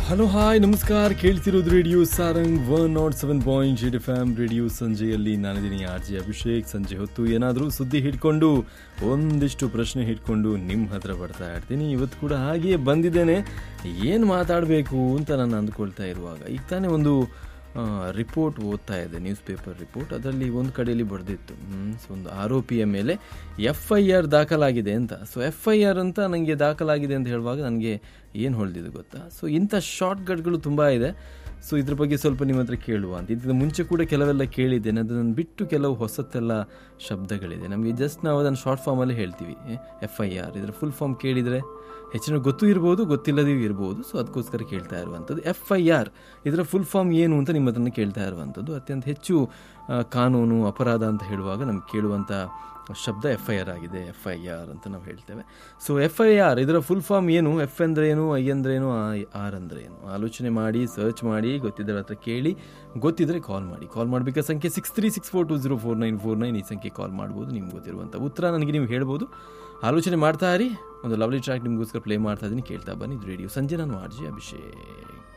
hello hi ನಮಸ್ಕಾರ ಕೇಳ್ತಿರೋದು radio Sarang one not seven point eight F M radio ಸಂಜೆಯಲ್ಲಿ ನಾನಿದ್ದೀನಿ ಆರ್ ಜಿ ಅಭಿಷೇಕ್ ಸಂಜೆ ಹೊತ್ತು ಏನಾದರೂ ಸುದ್ದಿ ಹಿಡ್ಕೊಂಡು ಒಂದಿಷ್ಟು ಪ್ರಶ್ನೆ ಹಿಡ್ಕೊಂಡು ನಿಮ್ಮ ಹತ್ರ ಬರ್ತಾ ಇರ್ತೀನಿ ಇವತ್ತು ಕೂಡ ಹಾಗೆಯೇ ಬಂದಿದ್ದೇನೆ ಏನು ಮಾತಾಡಬೇಕು ಅಂತ ನಾನು ಅಂದ್ಕೊಳ್ತಾ ಇರುವಾಗ ಈಗ ತಾನೇ ಒಂದು ರಿಪೋರ್ಟ್ ಓದ್ತಾ ಇದೆ ನ್ಯೂಸ್ ಪೇಪರ್ ರಿಪೋರ್ಟ್ ಅದರಲ್ಲಿ ಒಂದು ಕಡೆಯಲ್ಲಿ ಬರೆದಿತ್ತು ಸೊ ಒಂದು ಆರೋಪಿಯ ಮೇಲೆ ಎಫ್ ಐ ಆರ್ ದಾಖಲಾಗಿದೆ ಅಂತ ಸೊ ಎಫ್ ಐ ಆರ್ ಅಂತ ನನಗೆ ದಾಖಲಾಗಿದೆ ಅಂತ ಹೇಳುವಾಗ ನನಗೆ ಏನು ಹೊಳ್ದಿದ್ದು ಗೊತ್ತಾ ಸೊ ಇಂಥ ಶಾರ್ಟ್ಕಟ್ಗಳು ತುಂಬ ಇದೆ ಸೊ ಇದ್ರ ಬಗ್ಗೆ ಸ್ವಲ್ಪ ನಿಮ್ಮ ಹತ್ರ ಕೇಳುವ ಅಂತ ಇದಕ್ಕೆ ಮುಂಚೆ ಕೂಡ ಕೆಲವೆಲ್ಲ ಕೇಳಿದ್ದೇನೆ ಅದನ್ನು ಬಿಟ್ಟು ಕೆಲವು ಹೊಸತೆಲ್ಲ ಶಬ್ದಗಳಿದೆ ನಮಗೆ ಜಸ್ಟ್ ನಾವು ಅದನ್ನು ಶಾರ್ಟ್ ಫಾರ್ಮಲ್ಲಿ ಹೇಳ್ತೀವಿ ಎಫ್ ಐ ಆರ್ ಇದರ ಫುಲ್ ಫಾರ್ಮ್ ಕೇಳಿದರೆ ಹೆಚ್ಚಿನ ಗೊತ್ತೂ ಇರ್ಬೋದು ಗೊತ್ತಿಲ್ಲದೆಯೂ ಇರ್ಬೋದು ಸೊ ಅದಕ್ಕೋಸ್ಕರ ಕೇಳ್ತಾ ಇರುವಂಥದ್ದು ಎಫ್ ಐ ಆರ್ ಇದರ ಫುಲ್ ಫಾರ್ಮ್ ಏನು ಅಂತ ನಿಮ್ಮ ಹತ್ರನೇ ಕೇಳ್ತಾ ಇರುವಂಥದ್ದು ಅತ್ಯಂತ ಹೆಚ್ಚು ಆ, ಕಾನೂನು ಅಪರಾಧ ಅಂತ ಹೇಳುವಾಗ ನಮ್ಗೆ ಕೇಳುವಂಥ ಶಬ್ದ ಎಫ್ ಐ ಆರ್ ಆಗಿದೆ ಎಫ್ ಐ ಆರ್ ಅಂತ ನಾವು ಹೇಳ್ತೇವೆ ಸೊ ಎಫ್ ಐ ಆರ್ ಇದರ ಫುಲ್ ಫಾರ್ಮ್ ಏನು ಎಫ್ ಅಂದ್ರೆ ಏನು ಐ ಅಂದ್ರೆ ಏನು ಆರ್ ಅಂದ್ರೆ ಏನು ಆಲೋಚನೆ ಮಾಡಿ ಸರ್ಚ್ ಮಾಡಿ ಗೊತ್ತಿದ್ದರ ಹತ್ರ ಕೇಳಿ ಗೊತ್ತಿದ್ರೆ ಕಾಲ್ ಮಾಡಿ ಕಾಲ್ ಮಾಡಬೇಕಾದ ಸಂಖ್ಯೆ six three six four two zero four nine four nine ಈ ಸಂಖ್ಯೆ ಕಾಲ್ ಮಾಡ್ಬೋದು ನಿಮ್ಗೆ ಗೊತ್ತಿರುವಂಥ ಉತ್ತರ ನನಗೆ ನೀವು ಹೇಳ್ಬೋದು ಆಲೋಚನೆ ಮಾಡ್ತಾ ಇರಿ ಒಂದು ಲವ್ಲಿ ಟ್ರ್ಯಾಕ್ ನಿಮಗೋಸ್ಕರ ಪ್ಲೇ ಮಾಡ್ತಾ ಇದ್ದೀನಿ ಕೇಳ್ತಾ ಬನ್ನಿ ಇದು ರೇಡಿಯೋ ಸಂಜೆ ನಾನು ಆರ್ಜಿ ಅಭಿಷೇಕ್